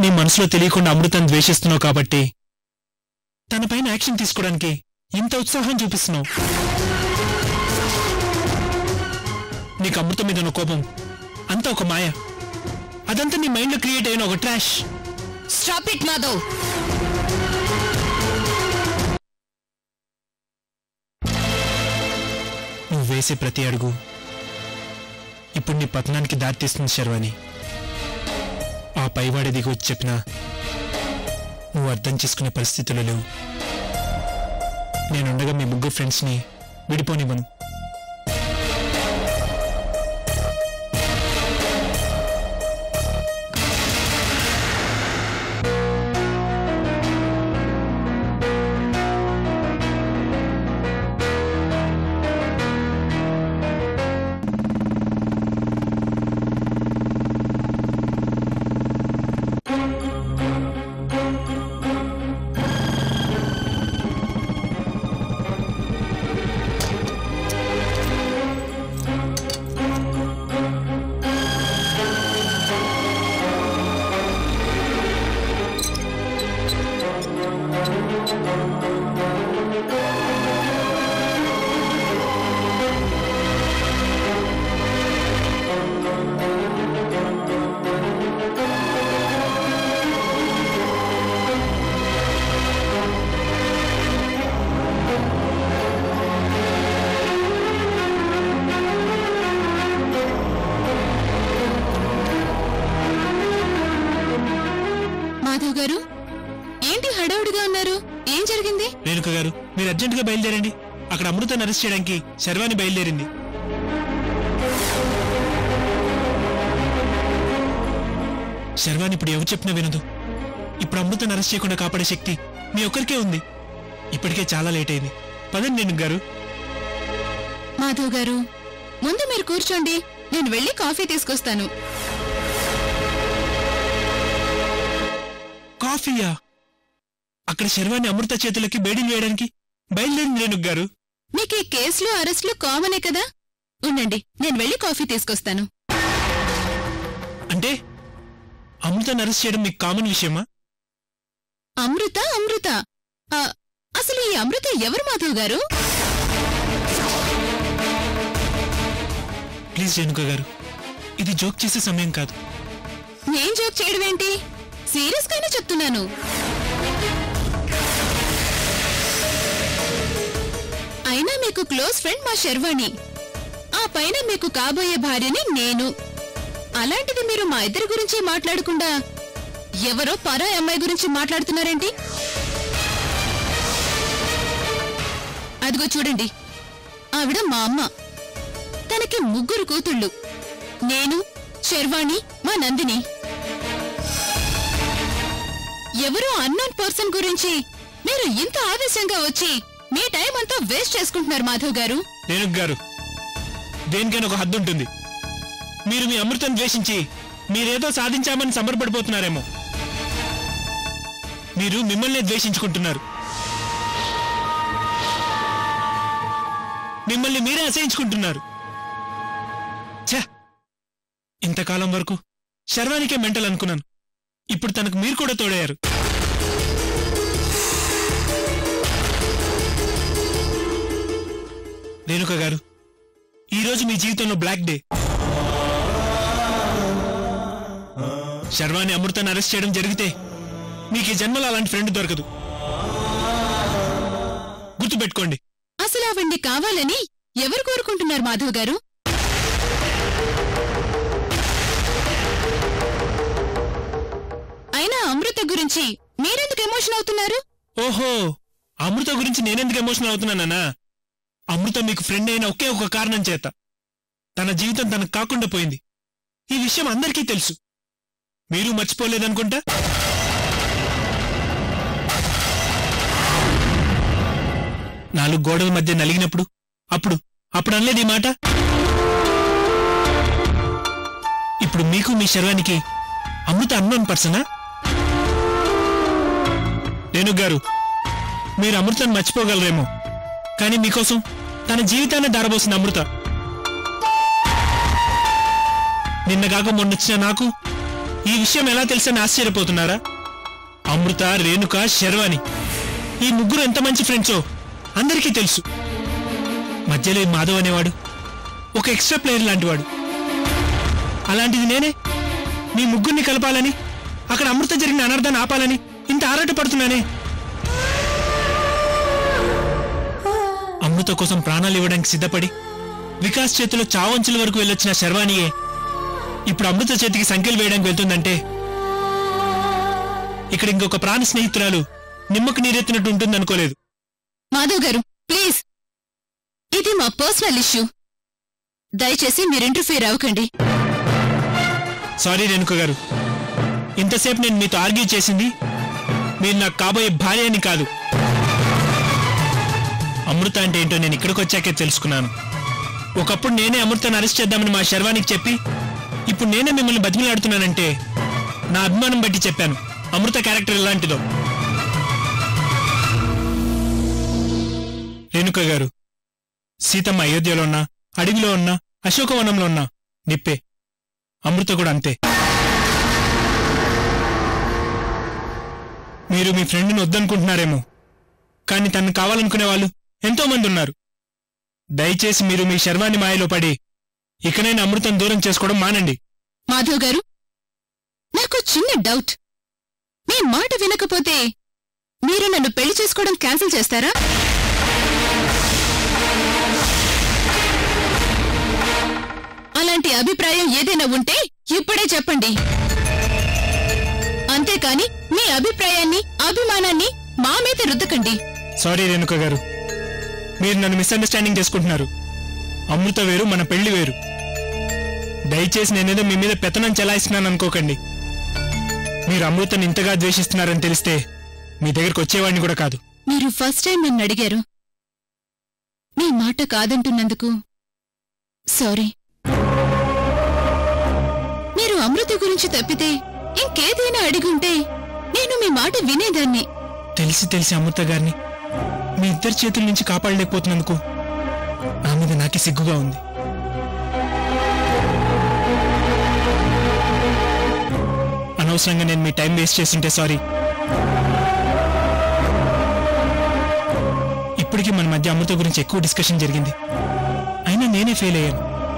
నీ మనసులో తెలియకుండా అమృతం ద్వేషిస్తున్నావు కాబట్టి తనపైన యాక్షన్ తీసుకోవడానికి ఇంత ఉత్సాహం చూపిస్తున్నావు నీకు అమృతం మీద ఉన్న కోపం అంతా ఒక మాయ అదంతా నీ మైండ్లో క్రియేట్ అయిన ఒక ట్రాష్ స్టాప్ ఇట్ మాధవ్ నువ్వు వేసే ప్రతి అడుగు ఇప్పుడు నీ పతనానికి దారితీస్తుంది శర్వాణి ఆ పైవాడి దిగి వచ్చి చెప్పినా నువ్వు అర్థం చేసుకునే పరిస్థితులు లేవు నేనుండగా మీ ముగ్గురు ఫ్రెండ్స్ని విడిపోనివ్వను మాధవ్ గారు ఏంటి హడావుడిగా ఉన్నారు ఏం జరిగింది రేణుక గారు మీరు అర్జెంటుగా బయలుదేరండి అక్కడ అమృతాన్ని అరెస్ట్ చేయడానికి శర్వాణి బయలుదేరింది శర్వాణి ఇప్పుడు ఎవరు చెప్పినా వినదు ఇప్పుడు అమృతాన్ని అరెస్ట్ చేయకుండా కాపాడే శక్తి మీ ఒక్కరికే ఉంది ఇప్పటికే చాలా లేట్ అయింది పదండి రేణుక గారు మాధవ్ గారు ముందు మీరు కూర్చోండి నేను వెళ్ళి కాఫీ తీసుకొస్తాను కాఫీయా అక్కడ శర్వాణి అమృత చేతులకి బేడీలు వేయడానికి బయలుదేరింది రేణుక గారు మీకు ఈ కేసులు అరెస్టులు కామనే కదా ఉండండి నేను వెళ్ళి కాఫీ తీసుకొస్తాను అంటే అమృతాన్ని అరెస్ట్ చేయడం మీకు కామన్ విషయమా అమృత అమృత ఆ, అసలు ఈ అమృత ఎవరు మాధవ్ గారు ప్లీజ్ రేణుక గారు ఇది జోక్ చేసే సమయం కాదు నేను జోక్ చేయడం ఏంటి సీరియస్ గానే చెప్తున్నాను అయినా మీకు క్లోజ్ ఫ్రెండ్ మా శర్వాణి ఆ పైన మీకు కాబోయే భార్యని నేను అలాంటిది మీరు మా ఇద్దరి గురించి మాట్లాడకుండా ఎవరో పరాయి అమ్మాయి గురించి మాట్లాడుతున్నారేంటి అదిగో చూడండి ఆవిడ మా అమ్మ తనకి ముగ్గురు కూతుళ్ళు నేను శర్వాణి మా నందిని ఎవరో అన్నోన్ పర్సన్ గురించి మీరు ఇంత ఆవేశంగా వచ్చి మీ టైం అంతా వేస్ట్ చేసుకుంటున్నారు మాధవ్ గారు రేణుక గారు దేనికైనా ఒక హద్దు ఉంటుంది మీరు మీ అమృతం ద్వేషించి మీరేదో సాధించామని సంబరపడిపోతున్నారేమో మీరు మిమ్మల్నే ద్వేషించుకుంటున్నారు మిమ్మల్ని మీరే అసహించుకుంటున్నారు ఛ ఇంతకాలం వరకు శర్వానికే మెంటల్ అనుకున్నాను ఇప్పుడు తనకు మీరు కూడా తోడయ్యారు రేణుక గారు ఈరోజు మీ జీవితంలో బ్లాక్ డే శర్వాణి అమృతాన్ని అరెస్ట్ చేయడం జరిగితే మీకు ఈ జన్మలో అలాంటి ఫ్రెండ్ దొరకదు గుర్తుపెట్టుకోండి అసలు ఆవిడ్ని కావాలని ఎవరు కోరుకుంటున్నారు మాధవ్ గారు అయినా అమృత గురించి మీరెందుకు ఎమోషన్ అవుతున్నారు ఓహో అమృత గురించి నేనెందుకు ఎమోషనల్ అవుతున్నానా అమృత మీకు ఫ్రెండ్ అయిన ఒకే ఒక కారణం చేత తన జీవితం తనకు కాకుండా పోయింది ఈ విషయం అందరికీ తెలుసు మీరు మర్చిపోలేదనుకుంటా నాలుగు గోడల మధ్య నలిగినప్పుడు అప్పుడు అప్పుడు అనలేదు ఈ మాట ఇప్పుడు మీకు మీ శర్వానికి అమృత అన్నోన్ పర్సనా రేణుక్ గారు మీరు అమృతాన్ని మర్చిపోగలరేమో కానీ మీకోసం తన జీవితాన్ని దారబోసిన అమృత నిన్న కాక మొన్నొచ్చిన నాకు ఈ విషయం ఎలా తెలుసని ఆశ్చర్యపోతున్నారా అమృత రేణుక శర్వాణి ఈ ముగ్గురు ఎంత మంచి ఫ్రెండ్సో అందరికీ తెలుసు మధ్యలో ఈ మాధవ్ అనేవాడు ఒక ఎక్స్ట్రా ప్లేయర్ లాంటివాడు అలాంటిది నేనే మీ ముగ్గురిని కలపాలని అక్కడ అమృత జరిగిన అనర్థాన్ని ఆపాలని ఇంత ఆరాట పడుతున్నానే అమృత కోసం ప్రాణాలు ఇవ్వడానికి సిద్ధపడి వికాస్ చేతిలో చావంచుల వరకు వెళ్ళొచ్చిన శర్వాణియే ఇప్పుడు అమృత చేతికి సంఖ్యలు వేయడానికి వెళ్తుందంటే ఇక్కడ ఇంకొక ప్రాణ స్నేహితురాలు నిమ్మకు నీరెత్తినట్టు ఉంటుందనుకోలేదు మాధవ్ గారు ప్లీజ్ ఇది మా పర్సనల్ ఇష్యూ దయచేసి మీరు ఇంటర్ఫియర్ అవ్వకండి సారీ రేణుక గారు ఇంతసేపు నేను మీతో ఆర్గ్యూ చేసింది మీరు నాకు కాబోయే భార్య అని కాదు అమృత అంటే ఏంటో నేను ఇక్కడికి వచ్చాకే తెలుసుకున్నాను ఒకప్పుడు నేనే అమృతను అరెస్ట్ చేద్దామని మా శర్వానికి చెప్పి ఇప్పుడు నేనే మిమ్మల్ని బతిమిలాడుతున్నానంటే నా అభిమానం బట్టి చెప్పాను అమృత క్యారెక్టర్ ఎలాంటిదో రేణుక గారు సీతమ్మ అయోధ్యలో ఉన్నా అడవిలో ఉన్నా అశోకవనంలో ఉన్నా నిప్పే అమృత కూడా అంతే మీరు మీ ఫ్రెండ్ని వద్దనుకుంటున్నారేమో కానీ తను కావాలనుకునే వాళ్ళు ఎంతో మంది ఉన్నారు దయచేసి మీరు మీ శర్వాణి మాయలో పడి ఇకనైనా అమృతం దూరం చేసుకోవడం మానండి మాధవ్ గారు నాకు చిన్న డౌట్ మీ మాట వినకపోతే మీరు నన్ను పెళ్లి చేసుకోవడం క్యాన్సిల్ చేస్తారా అలాంటి అభిప్రాయం ఏదైనా ఉంటే ఇప్పుడే చెప్పండి అంతేకాని మీ అభిప్రాయాన్ని అభిమానాన్ని మా మీద రుద్దకండి సారీ రేణుక గారు మీరు నన్ను మిస్అండర్స్టాండింగ్ చేసుకుంటున్నారు అమృత వేరు మన పెళ్లి వేరు దయచేసి నేనేదో మీ మీద పెత్తనం చెలాయిస్తున్నాను అనుకోకండి మీరు అమృతని ఇంతగా ద్వేషిస్తున్నారని తెలిస్తే మీ దగ్గరకు వచ్చేవాడిని కూడా కాదు మీరు ఫస్ట్ టైం నన్ను అడిగారు మీ మాట కాదంటున్నందుకు సారీ మీరు అమృత గురించి తప్పితే ఇంకేదైనా అడిగుంటే నేను మీ మాట వినేదాన్ని తెలిసి తెలిసి అమృత గారిని మీ ఇద్దరి చేతుల నుంచి కాపాడలేకపోతున్నందుకు నా మీద నాకే సిగ్గుగా ఉంది అనవసరంగా నేను మీ టైం వేస్ట్ చేస్తుంటే సారీ ఇప్పటికీ మన మధ్య అమృత గురించి ఎక్కువ డిస్కషన్ జరిగింది అయినా నేనే ఫెయిల్ అయ్యాను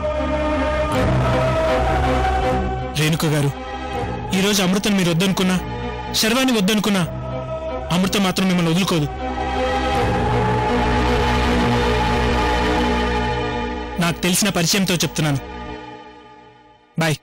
రేణుక గారు ఈరోజు అమృతను మీరు వద్దనుకున్నా శర్వాణి వద్దనుకున్నా అమృత మాత్రం మిమ్మల్ని వదులుకోదు నాకు తెలిసిన పరిచయంతో చెప్తున్నాను బాయ్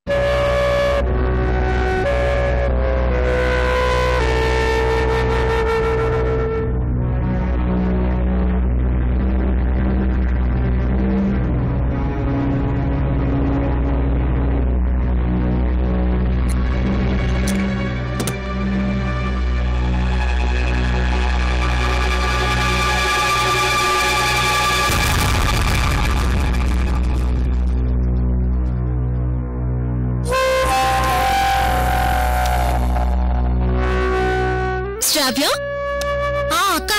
శ్రావ్య ఆ అక్క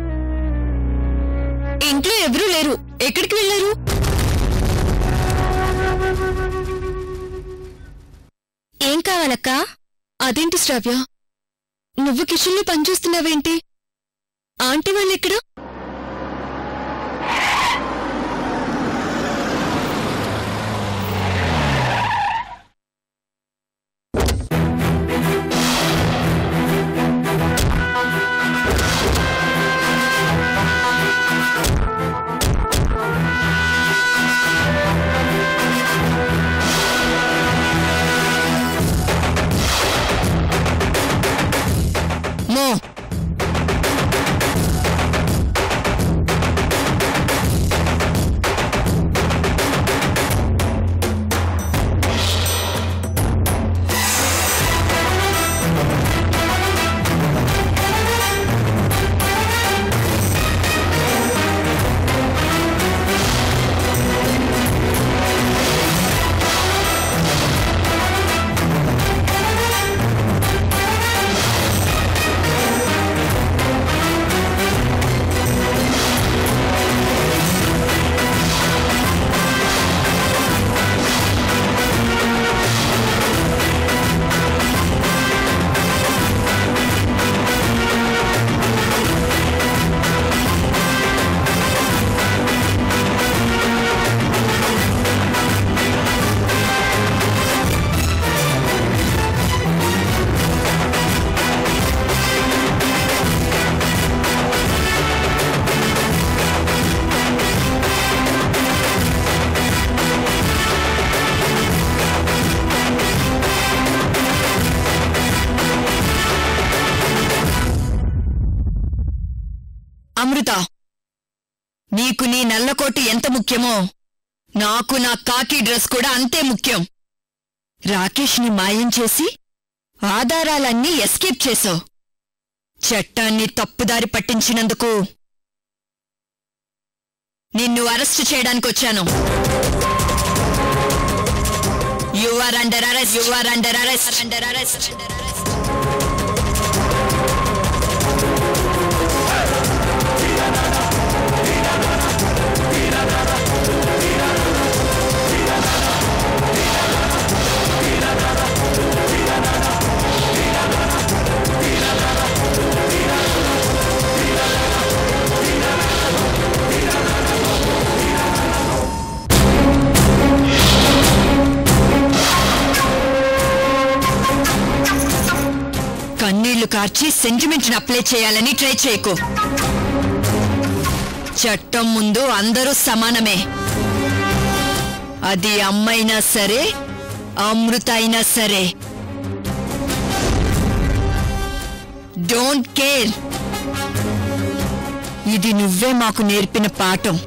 ఇంట్లో ఎవరూ లేరు ఎక్కడికి వెళ్ళారు ఏం కావాలక్క అదేంటి శ్రావ్య నువ్వు కిచెన్లో పనిచేస్తున్నావేంటి ఆంటీ వాళ్ళు ఎక్కడ మో అమృత నీకు నీ నల్లకోటు ఎంత ముఖ్యమో నాకు నా కాకి డ్రెస్ కూడా అంతే ముఖ్యం రాకేష్ని మాయం చేసి ఆధారాలన్నీ ఎస్కేప్ చేశావు చట్టాన్ని తప్పుదారి పట్టించినందుకు నిన్ను అరెస్ట్ చేయడానికి వచ్చాను you are under arrest you are under arrest under arrest కన్నీళ్లు కార్చి సెంటిమెంట్ని అప్లై చేయాలని ట్రై చేయకు చట్టం ముందు అందరూ సమానమే అది అమ్మైనా సరే అమృత అయినా సరే డోంట్ కేర్ ఇది నువ్వే మాకు నేర్పిన పాఠం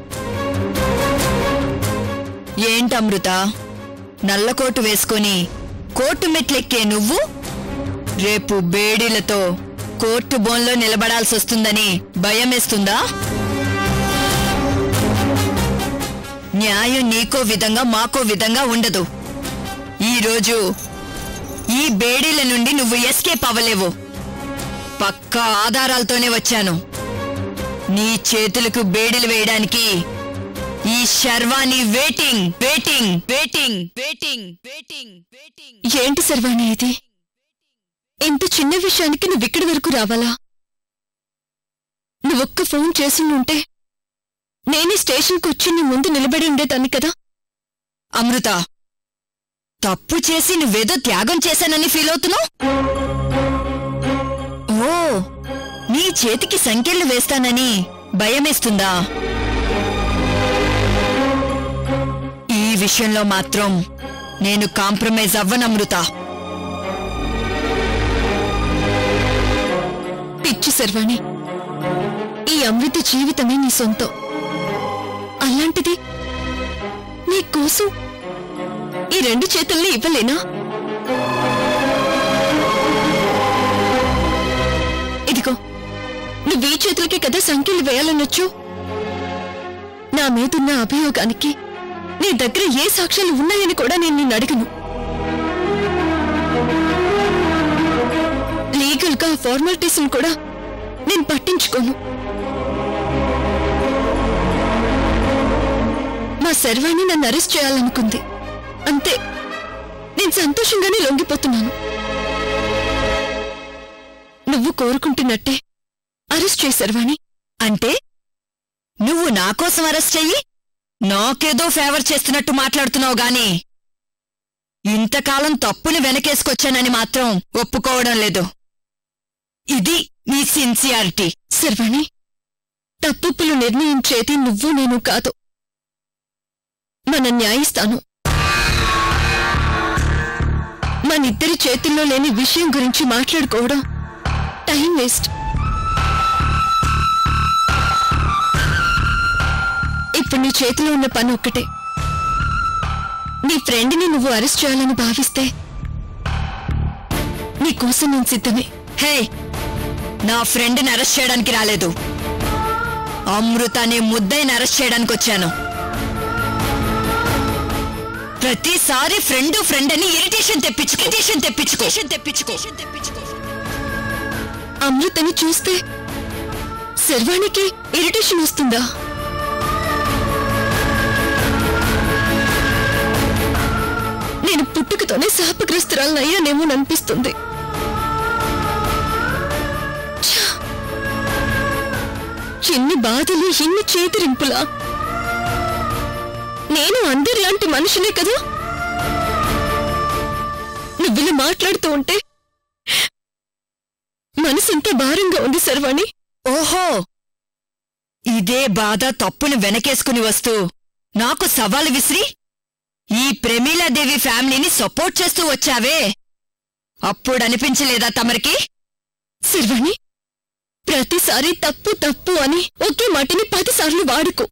ఏంటమృత నల్లకోటు వేసుకొని కోర్టు మెట్లెక్కే నువ్వు రేపు బేడీలతో కోర్టు బోన్లో నిలబడాల్సి వస్తుందని భయమేస్తుందా న్యాయం నీకో విధంగా మాకో విధంగా ఉండదు ఈరోజు ఈ బేడీల నుండి నువ్వు ఎస్కేప్ అవ్వలేవు పక్కా ఆధారాలతోనే వచ్చాను నీ చేతులకు బేడీలు వేయడానికి ఈ Sharvani waiting waiting waiting waiting waiting waiting ఏంటి సర్వాణి ఇది ఇంత చిన్న విషయానికి నువ్వు ఇక్కడి వరకు రావాలా నువ్వొక్క ఫోన్ చేసిండుంటే నేనే స్టేషన్కి వచ్చి నీ ముందు నిలబడి ఉండేదాన్ని కదా అమృత తప్పు చేసి నువ్వేదో త్యాగం చేశానని ఫీల్ అవుతున్నావు ఓ నీ చేతికి సంఖ్యలు వేస్తానని భయమేస్తుందా ఈ విషయంలో మాత్రం నేను కాంప్రమైజ్ అవ్వనమృత పిచ్చి సర్వాణి ఈ అమృత జీవితమే నీ సొంతం అలాంటిది నీ కోసం ఈ రెండు చేతుల్ని ఇవ్వలేనా ఇదిగో నువ్వు ఈ చేతులకే కదా సంఖ్యలు వేయాలనొచ్చు నా మీదున్న అభియోగానికి నీ దగ్గర ఏ సాక్ష్యాలు ఉన్నాయని కూడా నేను నిన్ను అడగను లీగల్ గా ఫార్మాలిటీస్ కూడా నేను పట్టించుకోను మా శర్వాణి నన్ను అరెస్ట్ చేయాలనుకుంది అంతే నేను సంతోషంగానే లొంగిపోతున్నాను నువ్వు కోరుకుంటున్నట్టే అరెస్ట్ చేయి శర్వాణి అంటే నువ్వు నా కోసం అరెస్ట్ చెయ్యి నాకేదో ఫేవర్ చేస్తున్నట్టు మాట్లాడుతున్నావు గాని ఇంతకాలం తప్పుని వెనకేసుకొచ్చానని మాత్రం ఒప్పుకోవడం లేదు ఇది నీ సిన్సియారిటీ శర్వాణి తప్పులు నిర్ణయించేది నువ్వు నేను కాదు మన న్యాయస్థానం మనిద్దరి చేతుల్లో లేని విషయం గురించి మాట్లాడుకోవడం టైం వేస్ట్ ఇప్పుడు నీ చేతిలో ఉన్న పని ఒక్కటే నీ ఫ్రెండ్ని నువ్వు అరెస్ట్ చేయాలని భావిస్తే నీ కోసం నేను సిద్ధమే హే నా ఫ్రెండ్ని అరెస్ట్ చేయడానికి రాలేదు అమృత అనే ముద్దైని అరెస్ట్ చేయడానికి వచ్చాను ప్రతిసారి ఫ్రెండ్ ఫ్రెండ్ అని ఇరిటేషన్ తెప్పించుకో ఇరిటేషన్ తెప్పించుకో తెప్పించుకో తెప్పించుకో అమృతని చూస్తే శర్వాణికి ఇరిటేషన్ వస్తుందా నేను పుట్టుకతోనే శాపగ్రస్తురాలనయ్యానేమో అనిపిస్తుంది ఛ! ఎన్ని బాధలు ఎన్ని చేతిరింపులా నేను అందరిలాంటి మనిషినే కదా నువ్విలా మాట్లాడుతూ ఉంటే మనసంతా భారంగా ఉంది శర్వాణి ఓహో ఇదే బాధ తప్పును వెనకేసుకుని వస్తూ నాకు సవాలు విసిరి ఈ ప్రమీలాదేవి ఫ్యామిలీని సపోర్ట్ చేస్తూ వచ్చావే అప్పుడు అనిపించలేదా తమరికి శర్వాణి ప్రతిసారి తప్పు తప్పు అని ఒకే మాటని పదిసార్లు వాడుకో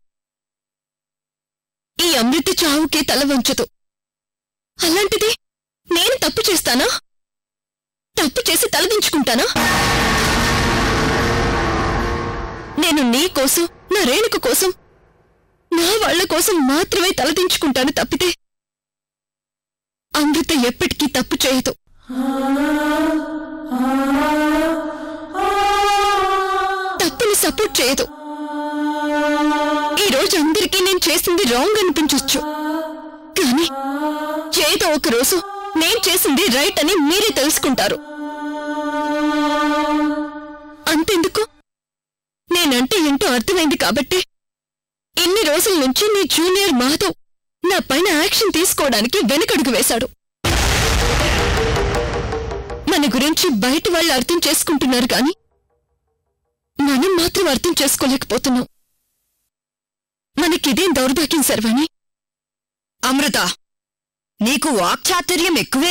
ఈ అమృత చావుకే తల వంచదు అలాంటిది నేను తప్పు చేస్తానా తప్పు చేసి తలదించుకుంటానా నేను నీ కోసం నా రేణుక కోసం నా వాళ్ళ కోసం మాత్రమే తలదించుకుంటాను తప్పితే అమృత ఎప్పటికీ తప్పు చేయదు తప్పుని సపోర్ట్ చేయదు ఈ రోజు అందరికీ నేను చేసింది రాంగ్ అనిపించొచ్చు కానీ ఏదో ఒక రోజు నేను చేసింది రైట్ అని మీరే తెలుసుకుంటారు అంతెందుకు నేనంటే ఏంటో అర్థమైంది కాబట్టి ఇన్ని రోజుల నుంచి నీ జూనియర్ మాధవ్ నా పైన యాక్షన్ తీసుకోవడానికి వెనకడుగు వేశాడు మన గురించి బయట వాళ్ళు అర్థం చేసుకుంటున్నారు కానీ మనం మాత్రం అర్థం చేసుకోలేకపోతున్నాం మనకిదేం దౌర్భాగ్యం సర్వాణి అమృత నీకు వాక్చాతుర్యం ఎక్కువే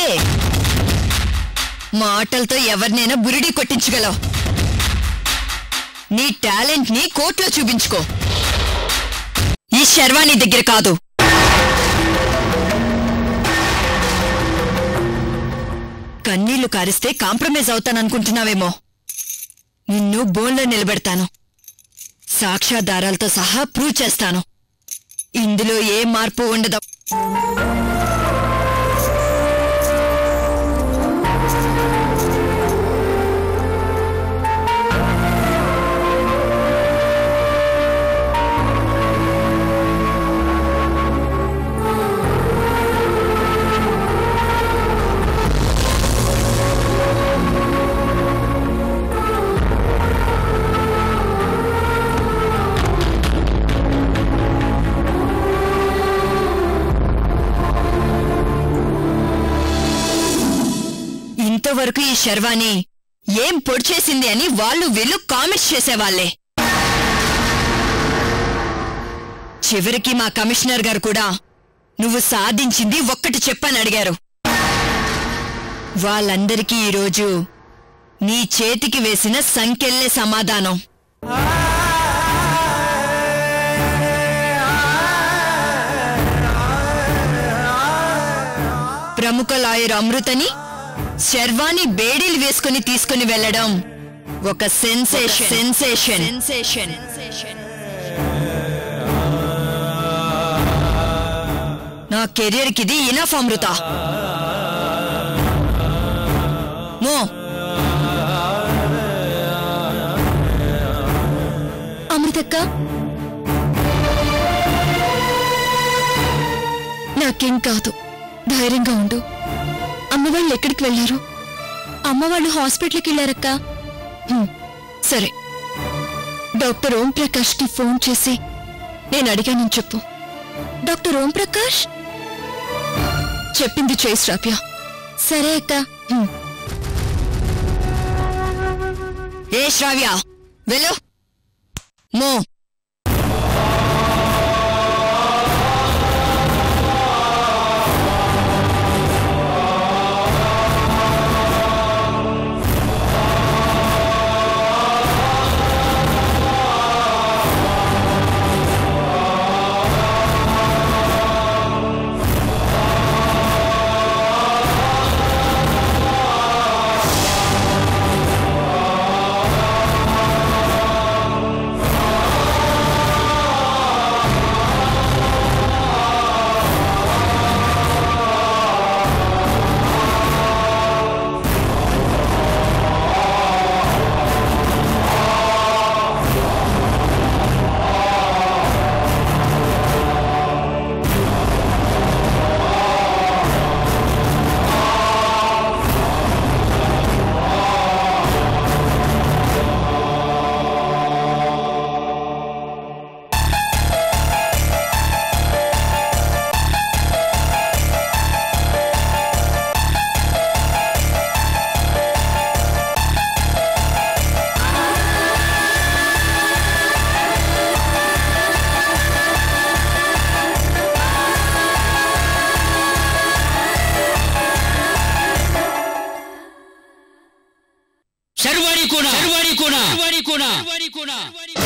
మాటలతో ఎవరినైనా బురిడి కొట్టించగలవు నీ టాలెంట్ ని కోర్టులో చూపించుకో ఈ శర్వాణి దగ్గర కాదు కన్నీళ్లు కారిస్తే కాంప్రమైజ్ అవుతాననుకుంటున్నావేమో నిన్ను బోన్లో నిలబెడతాను సాక్ష్యాధారాలతో సహా ప్రూవ్ చేస్తాను ఇందులో ఏ మార్పు ఉండదు ఇంతవరకు ఈ శర్వాణి ఏం పొడిచేసింది అని వాళ్ళు వీళ్ళు కామెంట్స్ చేసేవాళ్లే చివరికి మా కమిషనర్ గారు కూడా నువ్వు సాధించింది ఒక్కటి చెప్పని అడిగారు వాళ్ళందరికీ ఈరోజు నీ చేతికి వేసిన సంకెళ్లే సమాధానం ప్రముఖ లాయర్ అమృతని శర్వాణి బేడీలు వేసుకుని తీసుకుని వెళ్ళడం ఒక సెన్సేషన్ సెన్సేషన్ సెన్సేషన్ నా కెరియర్ కిది ఇనఫ్ అమృత మో అమృతక్క నాకేం కాదు ధైర్యంగా ఉండు అమ్మవాళ్ళు ఎక్కడికి వెళ్ళారు అమ్మవాళ్ళు హాస్పిటల్కి వెళ్ళారక్క హ్మ్, సరే డాక్టర్ ఓం ప్రకాష్ కి ఫోన్ చేసి నేను అడిగానని చెప్పు డాక్టర్ ఓం ప్రకాష్ చెప్పింది చేయి శ్రావ్య సరే అక్క హ్మ్. ఏ శ్రావ్య వెళ్ళు మో ఆ శర్వాణి కూడా శర్వాణి కూడా శర్వాణి కూడా శర్వాణి కూడా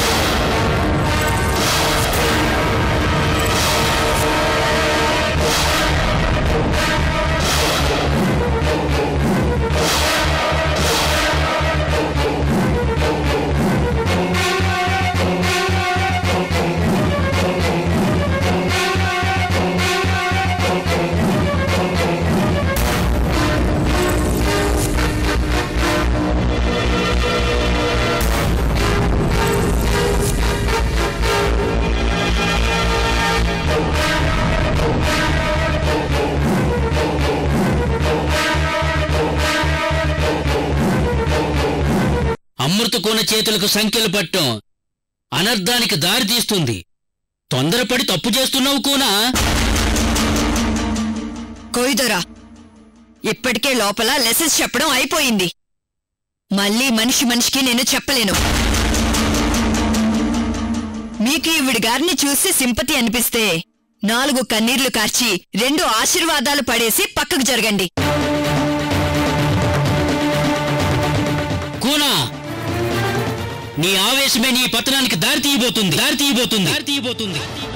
అమృత కోన చేతులకు సంఖ్యలు పట్టం అనర్థానికి దారి తీస్తుంది తొందరపడి తప్పు చేస్తున్నావు కోనా కోయిదొరా ఇప్పటికే లోపల లెసెస్ చెప్పడం అయిపోయింది మళ్ళీ మనిషి మనిషికి నేను చెప్పలేను మీకు ఈవిడి గారిని చూసి సింపతి అనిపిస్తే నాలుగు కన్నీళ్లు కార్చి రెండు ఆశీర్వాదాలు పడేసి పక్కకు జరగండి కూనా నీ ఆవేశమే నీ పతనానికి దారి తీయబోతుంది దారి తీయబోతుంది దారి తీయబోతుంది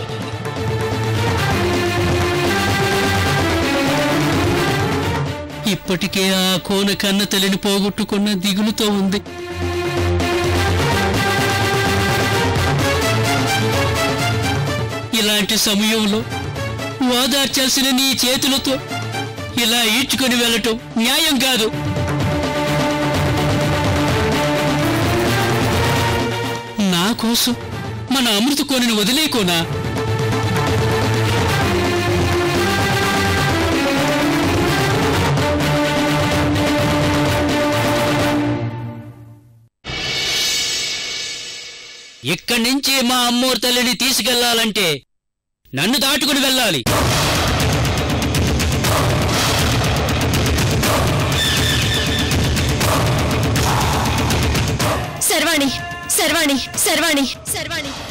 ఇప్పటికే ఆ కోన కన్న తల్లిని పోగొట్టుకున్న దిగులుతో ఉంది ఇలాంటి సమయంలో ఓదార్చాల్సిన నీ చేతులతో ఇలా ఈడ్చుకొని వెళ్ళటం న్యాయం కాదు నా కోసం మన అమృత కోనని వదిలేకోనా ఇక్కడి నుంచి మా అమ్మోరు తల్లిని తీసుకెళ్లాలంటే నన్ను దాటుకుని వెళ్ళాలి శర్వాణి శర్వాణి శర్వాణి శర్వాణి